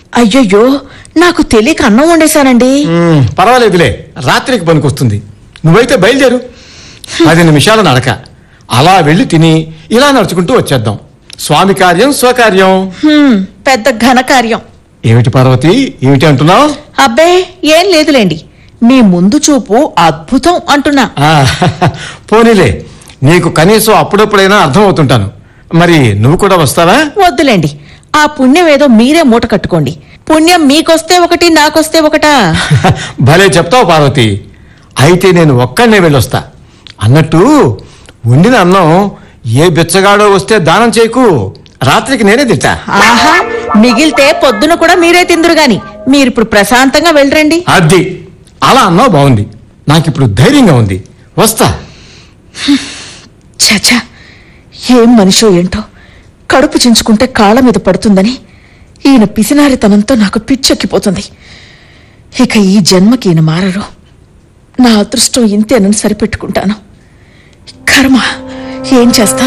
అయ్యయ్యో నాకు తెలియక అన్నం వండేశానండి మ్మ్, పర్వాలేదులే రాత్రికి పనికొస్తుంది నువ్వైతే బయలుదేరు పది నిమిషాల నడక అలా వెళ్ళి తిని ఇలా నడుచుకుంటూ వచ్చేద్దాం స్వామి కార్యం స్వకార్యం హ్మ్, పెద్ద ఘనకార్యం ఏమిటి పార్వతి ఏమిటి అంటున్నావు అబ్బే ఏం లేదులేండి మీ ముందు చూపు అద్భుతం అంటున్నా పోనీలే నీకు కనీసం అప్పుడప్పుడైనా అర్థమవుతుంటాను మరి నువ్వు కూడా వస్తావా వద్దులేండి ఆ పుణ్యం ఏదో మీరే మూట కట్టుకోండి పుణ్యం మీకొస్తే ఒకటి నాకొస్తే ఒకటా భలే చెప్తావు పార్వతి అయితే నేను ఒక్కడనే వెళ్ళొస్తా అన్నట్టు వండిన అన్నం ఏ బిచ్చగాడో వస్తే దానం చేయకు రాత్రికి నేనే తింటా ఆహా మిగిలితే పొద్దున కూడా మీరే తిందురు గాని మీరిప్పుడు ప్రశాంతంగా వెళ్ళరండి అది అలా అన్నావు బాగుంది నాకిప్పుడు ధైర్యంగా ఉంది వస్తా చచా ఏం మనిషో ఏంటో కడుపు చించుకుంటే కాళ్ళ మీద పడుతుందని ఈయన పిసినారితనంతో నాకు పిచ్చెక్కిపోతుంది ఇక ఈ జన్మకి ఈయన మారరు నా అదృష్టం ఇంతేనని సరిపెట్టుకుంటాను కర్మ ఏం చేస్తా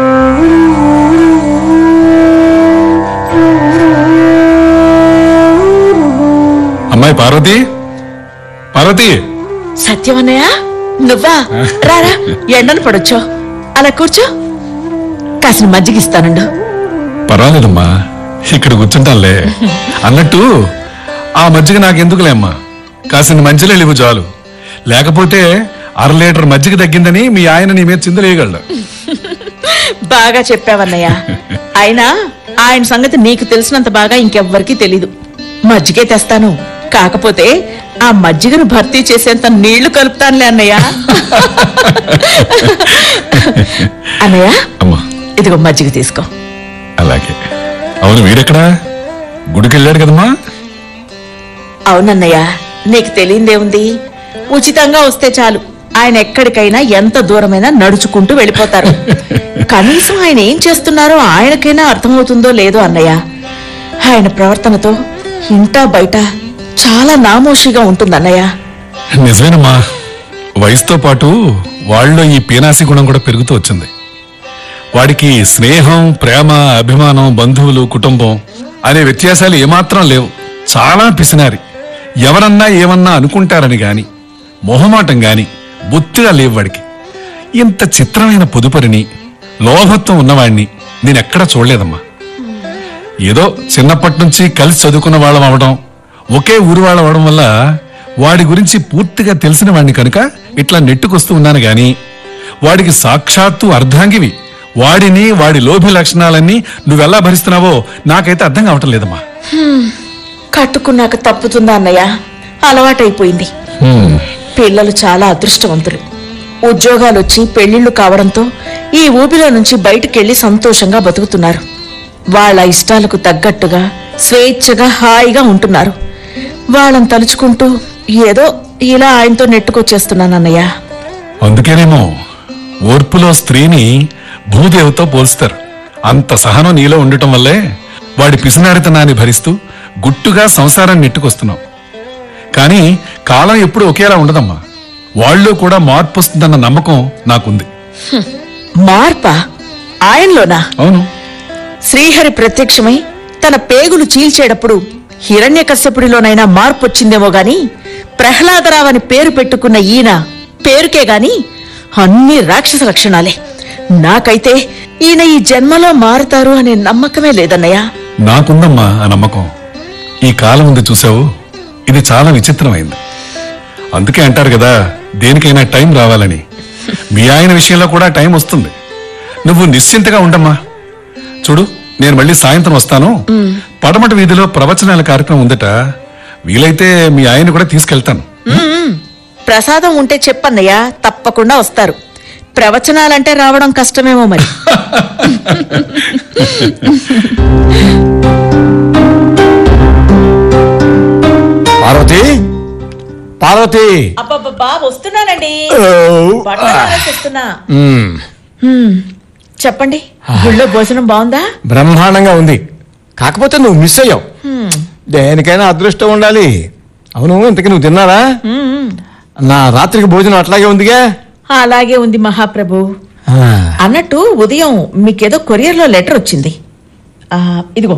అమ్మాయి పార్వతి పార్వతి సత్యమన్నయ్య నువ్వా రారా ఎండను పడొచ్చో అలా కూర్చో కాసిన మజ్జిగిస్తానుండు పర్వాలేదమ్మా ఇక్కడ కూర్చుంటానులే అన్నట్టు ఆ మజ్జిగ నాకెందుకులే అమ్మా కాసిన మంచిలే లేవు చాలు లేకపోతే అర లీటర్ మజ్జిగ తగ్గిందని మీ ఆయన నీ మీద చిందలేయగలడు బాగా చెప్పావన్నయ్య అయినా ఆయన సంగతి నీకు తెలిసినంత బాగా ఇంకెవ్వరికీ తెలీదు మజ్జిగే తెస్తాను కాకపోతే ఆ మజ్జిగను భర్తీ చేసేంత నీళ్లు కలుపుతానులే అన్నయ్య అన్నయ్య అమ్మా ఇదిగో మజ్జిగ తీసుకో అలాగే అవును వీడెక్కడా గుడికి వెళ్ళాడు కదమ్మా అవునన్నయ్య నీకు తెలియందేముంది ఉచితంగా వస్తే చాలు ఆయన ఎక్కడికైనా ఎంత దూరమైనా నడుచుకుంటూ వెళ్ళిపోతారు కనీసం ఆయన ఏం చేస్తున్నారో ఆయనకైనా అర్థమవుతుందో లేదో అన్నయ్య ఆయన ప్రవర్తనతో ఇంటా బయట చాలా నామోషిగా ఉంటుందన్నయ్య నిజమేనమ్మా వయసుతో పాటు వాళ్ళలో ఈ పీనాసి గుణం కూడా పెరుగుతూ వచ్చింది వాడికి స్నేహం ప్రేమ అభిమానం బంధువులు కుటుంబం అనే వ్యత్యాసాలు ఏమాత్రం లేవు చాలా పిసినారి ఎవరన్నా ఏమన్నా అనుకుంటారని గాని మొహమాటం గాని బొత్తిగా లేవు వాడికి ఇంత చిత్రమైన పొదుపరిని లోభత్వం ఉన్నవాడిని నేనెక్కడా చూడలేదమ్మా ఏదో చిన్నప్పటి నుంచి కలిసి చదువుకున్న వాళ్ళం అవడం ఒకే ఊరు వాళ్ళం అవడం వల్ల వాడి గురించి పూర్తిగా తెలిసిన వాడిని కనుక ఇట్లా నెట్టుకొస్తూ ఉన్నాను గాని వాడికి సాక్షాత్తు అర్ధాంగివి వాడిని వాడి లోభి లక్షణాలన్నీ నువ్వెలా భరిస్తున్నావో నాకైతే అర్థం కావటం లేదమ్మా కట్టుకున్నాక తప్పుతుందా అన్నయ్య అలవాటైపోయింది పిల్లలు చాలా అదృష్టవంతులు ఉద్యోగాలు వచ్చి పెళ్లిళ్లు కావడంతో ఈ ఊబిలో నుంచి బయటికెళ్లి సంతోషంగా బతుకుతున్నారు వాళ్ళ ఇష్టాలకు తగ్గట్టుగా స్వేచ్ఛగా హాయిగా ఉంటున్నారు వాళ్ళని తలుచుకుంటూ ఏదో ఇలా ఆయనతో నెట్టుకొచ్చేస్తున్నానన్నయ్య అందుకేనేమో ఓర్పులో స్త్రీని భూదేవతో పోల్స్తారు అంత సహనం నీలో ఉండటం వల్లే వాడి పిసినారితనాన్ని భరిస్తూ గుట్టుగా సంసారాన్ని నెట్టుకొస్తున్నావు కానీ కాలం ఎప్పుడు ఒకేలా ఉండదమ్మా వాళ్ళు కూడా మార్పు వస్తుందన్న నమ్మకం నాకుంది మార్పా ఆయనలోనా అవును శ్రీహరి ప్రత్యక్షమై తన పేగులు చీల్చేటప్పుడు హిరణ్యకశ్యపుడిలోనైనా మార్పు వచ్చిందేమో గాని ప్రహ్లాదరావు అని పేరు పెట్టుకున్న ఈయన పేరుకే గాని అన్ని రాక్షస లక్షణాలే నాకైతే ఈయన ఈ జన్మలో మారుతారు అనే నమ్మకమే లేదన్నయ్య నాకుందమ్మా ఆ నమ్మకం ఈ కాలం ఉంది చూసావు ఇది చాలా విచిత్రమైంది అందుకే అంటారు కదా దేనికైనా టైం రావాలని మీ ఆయన విషయంలో కూడా టైం వస్తుంది నువ్వు నిశ్చింతగా ఉండమ్మా చూడు నేను మళ్ళీ సాయంత్రం వస్తాను పడమట వీధిలో ప్రవచనాల కార్యక్రమం ఉందట వీలైతే మీ ఆయన కూడా తీసుకెళ్తాను ప్రసాదం ఉంటే చెప్పన్నయ్య తప్పకుండా వస్తారు ప్రవచనాలంటే రావడం కష్టమేమో మరి పార్వతి పార్వతి అబ్బబ్బబ్బా వస్తున్నానండి ఓ, బట్టలు ఆరేసేస్తున్నా. మ్మ్. హ్మ్, చెప్పండి గుళ్ళో భోజనం బాగుందా బ్రహ్మాండంగా ఉంది కాకపోతే నువ్వు మిస్ అయ్యావు దేనికైనా అదృష్టం ఉండాలి అవును ఇంతకీ నువ్వు తిన్నారా నా రాత్రికి భోజనం అట్లాగే ఉందిగా అలాగే ఉంది మహాప్రభు ఆ. అన్నట్టు ఉదయం మీకేదో కొరియర్లో లెటర్ వచ్చింది ఆ, ఇదిగో